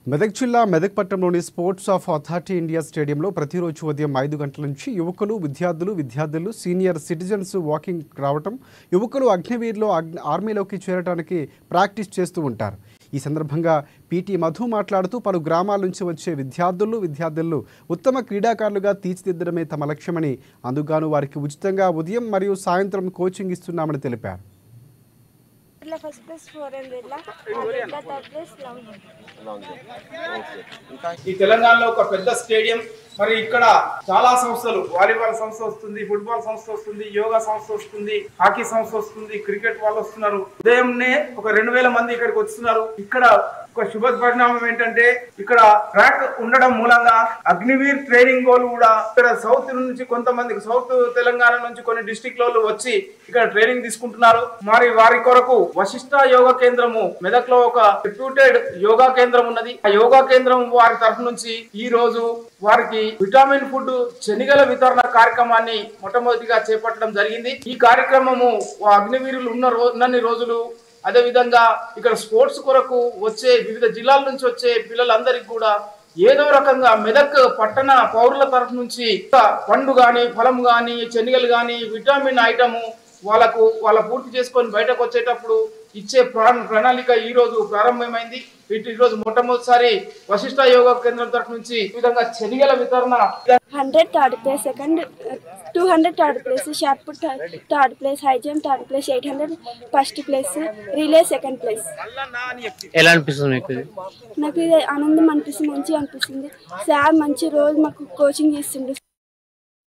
మెదక్ జిల్లా మెదక్ పట్టణంలోని sports of authority India స్టేడియంలో ప్రతిరోజు ఉదయం ఐదు గంటల నుంచి యువకులు విద్యార్థులు విద్యార్థులు సీనియర్ సిటిజన్స్ వాకింగ్ రావటం యువకులు అగ్నివీర్లో అగ్ని ఆర్మీలోకి చేరడానికి ప్రాక్టీస్ చేస్తూ ఉంటారు ఈ సందర్భంగా పీటీ మధు మాట్లాడుతూ పలు గ్రామాల నుంచి వచ్చే విద్యార్థులు విద్యార్థులు ఉత్తమ క్రీడాకారులుగా తీర్చిదిద్దడమే తమ లక్ష్యమని అందుగాను వారికి ఉచితంగా ఉదయం మరియు సాయంత్రం కోచింగ్ ఇస్తున్నామని తెలిపారు ఇట్లా ఫస్ట్ ప్లేస్ ఫోర్ హండ్రెడ్లా హండ్రెడ్లా థర్డ్ ప్లేస్ లాంగ్ ఈ తెలంగాణలో ఒక పెద్ద స్టేడియం మరి ఇక్కడ చాలా సంస్థలు వాలీబాల్ సంస్థ వస్తుంది ఫుట్బాల్ సంస్థ వస్తుంది యోగా సంస్థ వస్తుంది హాకీ సంస్థ వస్తుంది క్రికెట్ వాళ్ళు వస్తున్నారు ఉదయంనే ఒక రెండు వేల మంది ఇక్కడికి వస్తున్నారు ఇక్కడ ఒక శుభ పరిణామం ఏంటంటే ఇక్కడ ట్రాక్ ఉండడం మూలంగా అగ్నివీర్ ట్రైనింగ్ వాళ్ళు కూడా ఇక్కడ సౌత్ నుంచి కొంతమంది సౌత్ తెలంగాణ నుంచి కొన్ని డిస్టిక్ వాళ్ళు వచ్చి ఇక్కడ ట్రైనింగ్ తీసుకుంటున్నారు మరి వారి కొరకు వశిష్ట యోగా కేంద్రము మెదక్ లో ఒక రెప్యూటెడ్ యోగా కేంద్రం ఉన్నది ఆ యోగా కేంద్రం వారి తరఫు నుంచి ఈ రోజు వారికి విటామిన్ ఫుడ్ శనిగల వితరణ కార్యక్రమాన్ని మొట్టమొదటిగా చేపట్టడం జరిగింది ఈ కార్యక్రమము ఆ అగ్నివీరులు ఉన్న రో ఉన్నన్ని రోజులు అదే విధంగా ఇక్కడ స్పోర్ట్స్ కొరకు వచ్చే వివిధ జిల్లాల నుంచి వచ్చే పిల్లలందరికీ కూడా ఏదో రకంగా మెదక్ పట్టణ పౌరుల తరఫు నుంచి ఒక పండు గాని ఫలం గాని శనగలు గాని విటమిన్ ఐటము వాళ్ళకు వాళ్ళ పూర్తి చేసుకొని బయటకు వచ్చేటప్పుడు ఇచ్చే ప్రణా- ప్రణాళిక ఈ రోజు ప్రారంభమైంది వీటి ఈ రోజు మొట్టమొదటిసారి వశిష్ట యోగా కేంద్రం తరఫు నుంచి ఈ విధంగా శనిగల వితరణ hundred third place second two hundred third place shot put third place high jump third place eight hundred first place relay second place ఎలా అనిపిస్తుంది మీకు ఇది నాకు ఇది ఆనందం అనిపిస్తుంది మంచిగా అనిపిస్తుంది సార్ మంచి రోజు మాకు కోచింగ్ ఇస్తుండే